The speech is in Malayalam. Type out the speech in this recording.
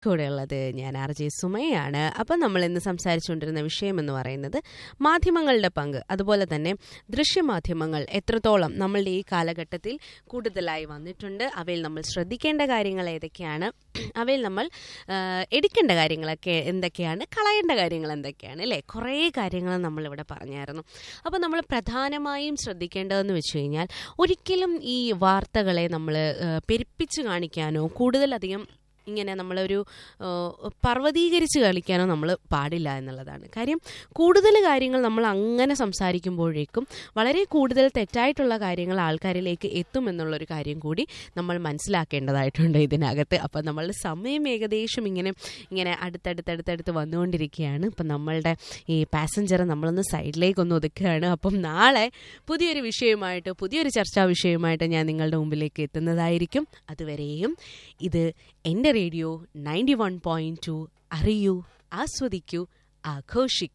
കൂടെയുള്ളത് ഞാൻ ആർ ജെ സുമയാണ് അപ്പം നമ്മൾ ഇന്ന് സംസാരിച്ചുകൊണ്ടിരുന്ന വിഷയം എന്ന് പറയുന്നത് മാധ്യമങ്ങളുടെ പങ്ക് അതുപോലെ തന്നെ ദൃശ്യമാധ്യമങ്ങൾ എത്രത്തോളം നമ്മളുടെ ഈ കാലഘട്ടത്തിൽ കൂടുതലായി വന്നിട്ടുണ്ട് അവയിൽ നമ്മൾ ശ്രദ്ധിക്കേണ്ട കാര്യങ്ങൾ ഏതൊക്കെയാണ് അവയിൽ നമ്മൾ ആ, എടുക്കേണ്ട കാര്യങ്ങളൊക്കെ എന്തൊക്കെയാണ് കളയേണ്ട കാര്യങ്ങൾ എന്തൊക്കെയാണ് അല്ലേ കുറേ കാര്യങ്ങൾ നമ്മളിവിടെ പറഞ്ഞായിരുന്നു അപ്പോൾ നമ്മൾ പ്രധാനമായും ശ്രദ്ധിക്കേണ്ടതെന്ന് വെച്ച് കഴിഞ്ഞാൽ ഒരിക്കലും ഈ വാർത്തകളെ നമ്മൾ പെരുപ്പിച്ച് കാണിക്കാനോ കൂടുതലധികം ഇങ്ങനെ നമ്മളൊരു ആ, പർവ്വതീകരിച്ച് കളിക്കാനോ നമ്മൾ പാടില്ല എന്നുള്ളതാണ് കാര്യം കൂടുതൽ കാര്യങ്ങൾ നമ്മൾ അങ്ങനെ സംസാരിക്കുമ്പോഴേക്കും വളരെ കൂടുതൽ തെറ്റായിട്ടുള്ള കാര്യങ്ങൾ ആൾക്കാരിലേക്ക് എത്തും എന്നുള്ളൊരു കാര്യം കൂടി നമ്മൾ മനസ്സിലാക്കേണ്ടതായിട്ടുണ്ട് ഇതിനകത്ത് അപ്പം നമ്മളുടെ സമയം ഏകദേശം ഇങ്ങനെ ഇങ്ങനെ അടുത്തടുത്തടുത്തടുത്ത് വന്നുകൊണ്ടിരിക്കുകയാണ് അപ്പം നമ്മളുടെ ഈ പാസഞ്ചർ നമ്മളൊന്ന് സൈഡിലേക്കൊന്ന് ഒതുക്കുകയാണ് അപ്പം നാളെ പുതിയൊരു വിഷയമായിട്ട് പുതിയൊരു ചർച്ചാ വിഷയമായിട്ട് ഞാൻ നിങ്ങളുടെ മുമ്പിലേക്ക് എത്തുന്നതായിരിക്കും അതുവരെയും ഇത് എൻ്റെ radio ninety one point two അറിയൂ ആസ്വദിക്കൂ ആഘോഷിക്കൂ